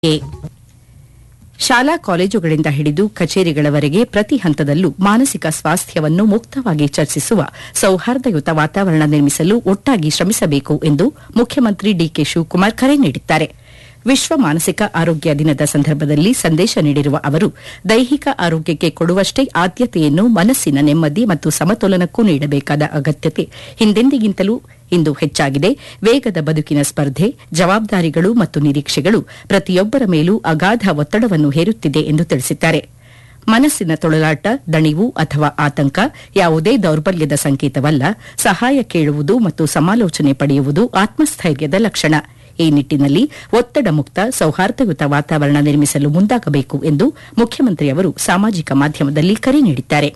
A. ಶಾಲಾ ಕಾಲೇಜುಗಳಿಂದ ಹಿಡಿದು ಕಚೇರಿಗಳವರೆಗೆ ಪ್ರತಿ ಹಂತದಲ್ಲೂ ಮಾನಸಿಕ ಸ್ವಾಸ್ಥ್ಯವನ್ನು ಮುಕ್ತವಾಗಿ ಚರ್ಚಿಸುವ ಸೌಹಾರ್ದಯುತ ವಾತಾವರಣ ನಿರ್ಮಿಸಲು ಒಟ್ಟಾಗಿ ಶ್ರಮಿಸಬೇಕು ಎಂದು ಮುಖ್ಯಮಂತ್ರಿ ಡಿಕೆ ಶಿವಕುಮಾರ್ ಕರೆ ನೀಡಿದ್ದಾರೆ ವಿಶ್ವ ಮಾನಸಿಕ ಆರೋಗ್ಯ ದಿನದ ಸಂದರ್ಭದಲ್ಲಿ ಸಂದೇಶ ನೀಡಿರುವ ಅವರು ದೈಹಿಕ ಆರೋಗ್ಯಕ್ಕೆ ಕೊಡುವಷ್ಟೇ ಆದ್ಯತೆಯನ್ನು ಮನಸ್ಸಿನ ನೆಮ್ಮದಿ ಮತ್ತು ಸಮತೋಲನಕ್ಕೂ ನೀಡಬೇಕಾದ ಅಗತ್ಯತೆ ಹಿಂದೆಂದಿಗಿಂತಲೂ ಇಂದು ಹೆಚ್ಚಾಗಿದೆ ವೇಗದ ಬದುಕಿನ ಸ್ಪರ್ಧೆ ಜವಾಬ್ದಾರಿಗಳು ಮತ್ತು ನಿರೀಕ್ಷೆಗಳು ಪ್ರತಿಯೊಬ್ಬರ ಮೇಲೂ ಅಗಾಧ ಒತ್ತಡವನ್ನು ಹೇರುತ್ತಿದೆ ಎಂದು ತಿಳಿಸಿದ್ದಾರೆ ಮನಸ್ಸಿನ ತೊಳಲಾಟ ದಣಿವು ಅಥವಾ ಆತಂಕ ಯಾವುದೇ ದೌರ್ಬಲ್ಯದ ಸಂಕೇತವಲ್ಲ ಸಹಾಯ ಕೇಳುವುದು ಮತ್ತು ಸಮಾಲೋಚನೆ ಪಡೆಯುವುದು ಆತ್ಮಸ್ಥೈರ್ಯದ ಲಕ್ಷಣ ಈ ನಿಟ್ಟಿನಲ್ಲಿ ಒತ್ತಡ ಮುಕ್ತ ಸೌಹಾರ್ದಯುತ ವಾತಾವರಣ ನಿರ್ಮಿಸಲು ಮುಂದಾಗಬೇಕು ಎಂದು ಮುಖ್ಯಮಂತ್ರಿ ಅವರು ಸಾಮಾಜಿಕ ಮಾಧ್ಯಮದಲ್ಲಿ ಕರೆ ನೀಡಿದ್ದಾರೆ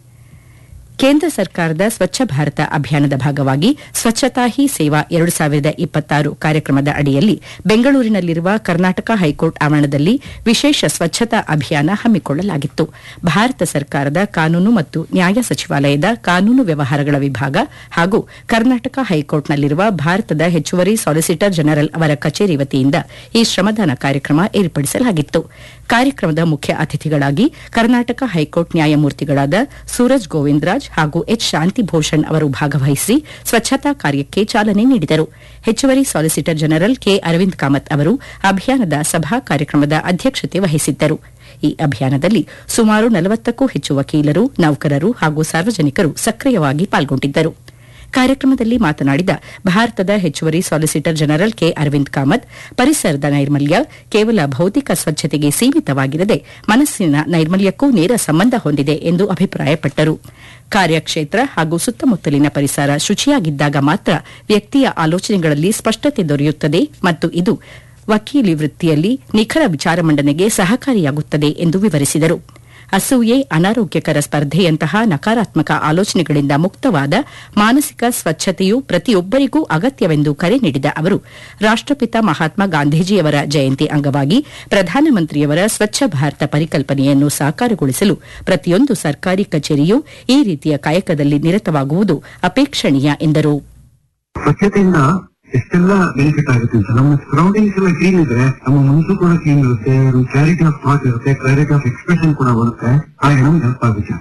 ಕೇಂದ್ರ ಸರ್ಕಾರದ ಸ್ವಚ್ಛ ಭಾರತ ಅಭಿಯಾನದ ಭಾಗವಾಗಿ ಸ್ವಚ್ಛತಾ ಹಿ ಸೇವಾ ಎರಡು ಸಾವಿರದ ಇಪ್ಪತ್ತಾರು ಕಾರ್ಯಕ್ರಮದ ಅಡಿಯಲ್ಲಿ ಬೆಂಗಳೂರಿನಲ್ಲಿರುವ ಕರ್ನಾಟಕ ಹೈಕೋರ್ಟ್ ಆವರಣದಲ್ಲಿ ವಿಶೇಷ ಸ್ವಚ್ಛತಾ ಅಭಿಯಾನ ಹಮ್ಮಿಕೊಳ್ಳಲಾಗಿತ್ತು ಭಾರತ ಸರ್ಕಾರದ ಕಾನೂನು ಮತ್ತು ನ್ಯಾಯ ಸಚಿವಾಲಯದ ಕಾನೂನು ವ್ಯವಹಾರಗಳ ವಿಭಾಗ ಹಾಗೂ ಕರ್ನಾಟಕ ಹೈಕೋರ್ಟ್ನಲ್ಲಿರುವ ಭಾರತದ ಹೆಚ್ಚುವರಿ ಸಾಲಿಸಿಟರ್ ಜನರಲ್ ಅವರ ಕಚೇರಿ ವತಿಯಿಂದ ಈ ಶ್ರಮದಾನ ಕಾರ್ಯಕ್ರಮ ಏರ್ಪಡಿಸಲಾಗಿತ್ತು ಕಾರ್ಯಕ್ರಮದ ಮುಖ್ಯ ಅತಿಥಿಗಳಾಗಿ ಕರ್ನಾಟಕ ಹೈಕೋರ್ಟ್ ನ್ಯಾಯಮೂರ್ತಿಗಳಾದ ಸೂರಜ್ ಗೋವಿಂದರಾಜ್ ಹಾಗೂ ಎಚ್ ಶಾಂತಿಭೂಷಣ್ ಅವರು ಭಾಗವಹಿಸಿ ಸ್ವಚ್ಛತಾ ಕಾರ್ಯಕ್ಕೆ ಚಾಲನೆ ನೀಡಿದರು ಹೆಚ್ಚುವರಿ solicitor general K Aravind Kamath ಅವರು ಅಭಿಯಾನದ ಸಭಾ ಕಾರ್ಯಕ್ರಮದ ಅಧ್ಯಕ್ಷತೆ ವಹಿಸಿದ್ದರು ಈ ಅಭಿಯಾನದಲ್ಲಿ ಸುಮಾರು ನಲವತ್ತಕ್ಕೂ ಹೆಚ್ಚು ವಕೀಲರು ನೌಕರರು ಹಾಗೂ ಸಾರ್ವಜನಿಕರು ಸಕ್ರಿಯವಾಗಿ ಪಾಲ್ಗೊಂಡಿದ್ದರು ಕಾರ್ಯಕ್ರಮದಲ್ಲಿ ಮಾತನಾಡಿದ ಭಾರತದ ಹೆಚ್ಚುವರಿ solicitor general K Aravind Kamath ಪರಿಸರದ ನೈರ್ಮಲ್ಯ ಕೇವಲ ಭೌತಿಕ ಸ್ವಚ್ಛತೆಗೆ ಸೀಮಿತವಾಗಿರದೆ ಮನಸ್ಸಿನ ನೈರ್ಮಲ್ಯಕ್ಕೂ ನೇರ ಸಂಬಂಧ ಹೊಂದಿದೆ ಎಂದು ಅಭಿಪ್ರಾಯಪಟ್ಟರು ಕಾರ್ಯಕ್ಷೇತ್ರ ಹಾಗೂ ಸುತ್ತಮುತ್ತಲಿನ ಪರಿಸರ ಶುಚಿಯಾಗಿದ್ದಾಗ ಮಾತ್ರ ವ್ಯಕ್ತಿಯ ಆಲೋಚನೆಗಳಲ್ಲಿ ಸ್ಪಷ್ಟತೆ ದೊರೆಯುತ್ತದೆ ಮತ್ತು ಇದು ವಕೀಲಿ ವೃತ್ತಿಯಲ್ಲಿ ನಿಖರ ವಿಚಾರ ಮಂಡನೆಗೆ ಸಹಕಾರಿಯಾಗುತ್ತದೆ ಎಂದು ವಿವರಿಸಿದರು ಅಸೂಯೆ ಅನಾರೋಗ್ಯಕರ ಸ್ಪರ್ಧೆಯಂತಹ ನಕಾರಾತ್ಮಕ ಆಲೋಚನೆಗಳಿಂದ ಮುಕ್ತವಾದ ಮಾನಸಿಕ ಸ್ವಚ್ಛತೆಯು ಪ್ರತಿಯೊಬ್ಬರಿಗೂ ಅಗತ್ಯವೆಂದು ಕರೆ ನೀಡಿದ ಅವರು ರಾಷ್ಟಪಿತ ಮಹಾತ್ಮ ಗಾಂಧೀಜಿಯವರ ಜಯಂತಿ ಅಂಗವಾಗಿ ಪ್ರಧಾನಮಂತ್ರಿಯವರ ಸ್ವಚ್ಛ ಭಾರತ ಪರಿಕಲ್ಪನೆಯನ್ನು ಸಾಕಾರಗೊಳಿಸಲು ಪ್ರತಿಯೊಂದು ಸರ್ಕಾರಿ ಕಚೇರಿಯೂ ಈ ರೀತಿಯ ಕಾಯಕದಲ್ಲಿ ನಿರತವಾಗುವುದು ಅಪೇಕ್ಷಣೀಯ ಎಂದರು ಸ್ವಚ್ಛತೆಯಿಂದ ಎಷ್ಟೆಲ್ಲ ಬೆನಿಫಿಟ್ ಆಗುತ್ತೆ ಅಂತ ನಮ್ಮ ಸರೌಂಡಿಂಗ್ಸ್ ಎಲ್ಲ ಕ್ಲೀನ್ ಇದ್ರೆ ನಮ್ಮ ಮನಸ್ಸು ಕೂಡ ಕ್ಲೀನ್ ಇರುತ್ತೆ ಒಂದು ಕ್ಲಾರಿಟಿ ಆಫ್ ಥಾಟ್ ಇರುತ್ತೆ ಕ್ಲಾರಿಟಿ ಆಫ್ ಎಕ್ಸ್ಪ್ರೆಷನ್ ಕೂಡ ಬರುತ್ತೆ ಹಾಗೆ ನಮ್ಗೆ ಹೆಲ್ಪ್ ಆಗುತ್ತೆ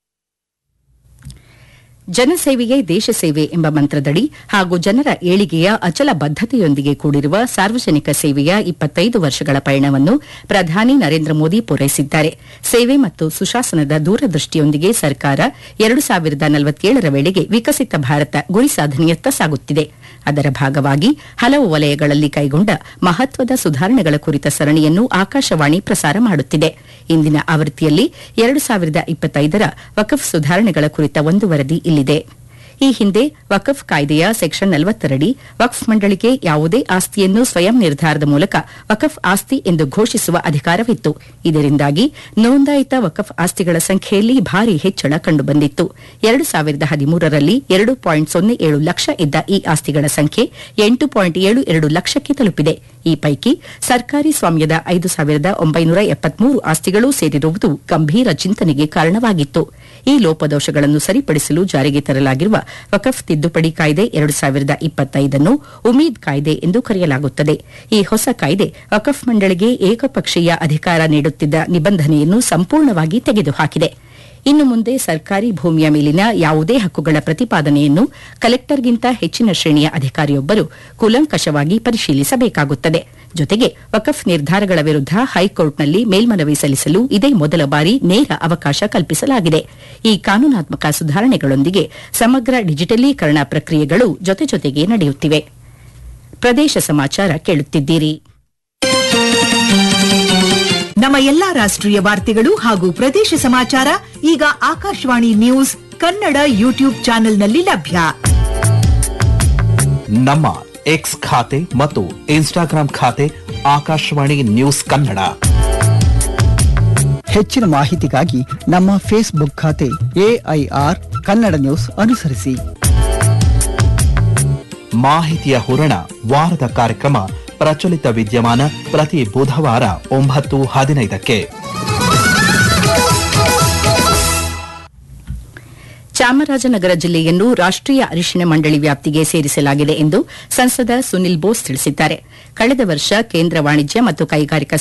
ಜನಸೇವೆಯೇ ದೇಶ ಸೇವೆ ಎಂಬ ಮಂತ್ರದಡಿ ಹಾಗೂ ಜನರ ಏಳಿಗೆಯ ಅಚಲ ಬದ್ದತೆಯೊಂದಿಗೆ ಕೂಡಿರುವ ಸಾರ್ವಜನಿಕ ಸೇವೆಯ ಇಪ್ಪತ್ತೈದು ವರ್ಷಗಳ ಪಯಣವನ್ನು ಪ್ರಧಾನಿ ನರೇಂದ್ರ ಮೋದಿ ಪೂರೈಸಿದ್ದಾರೆ ಸೇವೆ ಮತ್ತು ಸುಶಾಸನದ ದೂರದೃಷ್ಟಿಯೊಂದಿಗೆ ಸರ್ಕಾರ ಎರಡು ಸಾವಿರದ ನಲವತ್ತೇಳರ ವೇಳೆಗೆ ವಿಕಸಿತ ಭಾರತ ಗುರಿ ಸಾಧನೆಯತ್ತ ಸಾಗುತ್ತಿದೆ ಅದರ ಭಾಗವಾಗಿ ಹಲವು ವಲಯಗಳಲ್ಲಿ ಕೈಗೊಂಡ ಮಹತ್ವದ ಸುಧಾರಣೆಗಳ ಕುರಿತ ಸರಣಿಯನ್ನು ಆಕಾಶವಾಣಿ ಪ್ರಸಾರ ಮಾಡುತ್ತಿದೆ ಇಂದಿನ ಆವೃತ್ತಿಯಲ್ಲಿ ಎರಡು ಸಾವಿರದ ಇಪ್ಪತ್ತೈದರ ವಕಫ್ ಸುಧಾರಣೆಗಳ ಕುರಿತ ಒಂದು ವರದಿ ಇಲ್ಲಿದೆ ಈ ಹಿಂದೆ ವಕಫ್ ಕಾಯ್ದೆಯ ಸೆಕ್ಷನ್ ನಲವತ್ತರಡಿ ವಕ್ಫ್ ಮಂಡಳಿಗೆ ಯಾವುದೇ ಆಸ್ತಿಯನ್ನು ಸ್ವಯಂ ನಿರ್ಧಾರದ ಮೂಲಕ ವಕಫ್ ಆಸ್ತಿ ಎಂದು ಘೋಷಿಸುವ ಅಧಿಕಾರವಿತ್ತು ಇದರಿಂದಾಗಿ ನೋಂದಾಯಿತ ವಕಫ್ ಆಸ್ತಿಗಳ ಸಂಖ್ಯೆಯಲ್ಲಿ ಭಾರಿ ಹೆಚ್ಚಳ ಕಂಡುಬಂದಿತ್ತು ಎರಡು ಸಾವಿರದ ಹದಿಮೂರರಲ್ಲಿ ಎರಡು ಪಾಯಿಂಟ್ ಸೊನ್ನೆ ಏಳು ಲಕ್ಷ ಇದ್ದ ಈ ಆಸ್ತಿಗಳ ಸಂಖ್ಯೆ ಎಂಟು ಪಾಯಿಂಟ್ ಏಳು ಎರಡು ಲಕ್ಷಕ್ಕೆ ತಲುಪಿದೆ ಈ ಪೈಕಿ ಸರ್ಕಾರಿ ಸ್ವಾಮ್ಯದ ಐದು ಸಾವಿರದ ಒಂಬೈನೂರ ಎಪ್ಪತ್ಮೂರು ಆಸ್ತಿಗಳೂ ಸೇರಿರುವುದು ಗಂಭೀರ ಚಿಂತನೆಗೆ ಕಾರಣವಾಗಿತ್ತು ಈ ಲೋಪದೋಷಗಳನ್ನು ಸರಿಪಡಿಸಲು ಜಾರಿಗೆ ತರಲಾಗಿರುವ ವಕಫ್ ತಿದ್ದುಪಡಿ ಕಾಯ್ದೆ ಎರಡು ಸಾವಿರದ ಇಪ್ಪತ್ತೈದನ್ನು ಉಮೀದ್ ಕಾಯ್ದೆ ಎಂದು ಕರೆಯಲಾಗುತ್ತದೆ ಈ ಹೊಸ ಕಾಯ್ದೆ ವಕಫ್ ಮಂಡಳಿಗೆ ಏಕಪಕ್ಷೀಯ ಅಧಿಕಾರ ನೀಡುತ್ತಿದ್ದ ನಿಬಂಧನೆಯನ್ನು ಸಂಪೂರ್ಣವಾಗಿ ತೆಗೆದುಹಾಕಿದೆ ಇನ್ನು ಮುಂದೆ ಸರ್ಕಾರಿ ಭೂಮಿಯ ಮೇಲಿನ ಯಾವುದೇ ಹಕ್ಕುಗಳ ಪ್ರತಿಪಾದನೆಯನ್ನು ಕಲೆಕ್ಟರ್ಗಿಂತ ಹೆಚ್ಚಿನ ಶ್ರೇಣಿಯ ಅಧಿಕಾರಿಯೊಬ್ಬರು ಕೂಲಂಕಷವಾಗಿ ಪರಿಶೀಲಿಸಬೇಕಾಗುತ್ತದೆ ಜೊತೆಗೆ ವಕಫ್ ನಿರ್ಧಾರಗಳ ವಿರುದ್ಧ ಹೈಕೋರ್ಟ್ನಲ್ಲಿ ಮೇಲ್ಮನವಿ ಸಲ್ಲಿಸಲು ಇದೇ ಮೊದಲ ಬಾರಿ ನೇರ ಅವಕಾಶ ಕಲ್ಪಿಸಲಾಗಿದೆ ಈ ಕಾನೂನಾತ್ಮಕ ಸುಧಾರಣೆಗಳೊಂದಿಗೆ ಸಮಗ್ರ ಡಿಜಿಟಲೀಕರಣ ಪ್ರಕ್ರಿಯೆಗಳು ಜೊತೆ ಜೊತೆಗೆ ನಡೆಯುತ್ತಿವೆ ಪ್ರದೇಶ ಸಮಾಚಾರ ಕೇಳುತ್ತಿದ್ದೀರಿ ನಮ್ಮ ಎಲ್ಲಾ ರಾಷ್ಟ್ರೀಯ ವಾರ್ತೆಗಳು ಹಾಗೂ ಪ್ರದೇಶ ಸಮಾಚಾರ ಈಗ ಆಕಾಶವಾಣಿ ನ್ಯೂಸ್ ಕನ್ನಡ ಯೂಟ್ಯೂಬ್ ಚಾನೆಲ್ನಲ್ಲಿ ಲಭ್ಯ ನಮ್ಮ ಎಕ್ಸ್ ಖಾತೆ ಮತ್ತು ಇನ್ಸ್ಟಾಗ್ರಾಂ ಖಾತೆ ಆಕಾಶವಾಣಿ ನ್ಯೂಸ್ ಕನ್ನಡ ಹೆಚ್ಚಿನ ಮಾಹಿತಿಗಾಗಿ ನಮ್ಮ ಫೇಸ್ಬುಕ್ ಖಾತೆ ಎಐಆರ್ ಕನ್ನಡ ನ್ಯೂಸ್ ಅನುಸರಿಸಿ ಮಾಹಿತಿಯ ಹೂರಣ ವಾರದ ಕಾರ್ಯಕ್ರಮ ಪ್ರಚಲಿತ ವಿದ್ಯಮಾನ ಪ್ರತಿ ಬುಧವಾರ ಒಂಬತ್ತು ಹದಿನೈದಕ್ಕೆ ಚಾಮರಾಜನಗರ ಜಿಲ್ಲೆಯನ್ನು ರಾಷ್ಟೀಯ ಅರಿಶಿಣ ಮಂಡಳಿ ವ್ಯಾಪ್ತಿಗೆ ಸೇರಿಸಲಾಗಿದೆ ಎಂದು ಸಂಸದ ಸುನಿಲ್ ಬೋಸ್ ತಿಳಿಸಿದ್ದಾರೆ ಕಳೆದ ವರ್ಷ ಕೇಂದ್ರ ವಾಣಿಜ್ಯ ಮತ್ತು ಕೈಗಾರಿಕಾ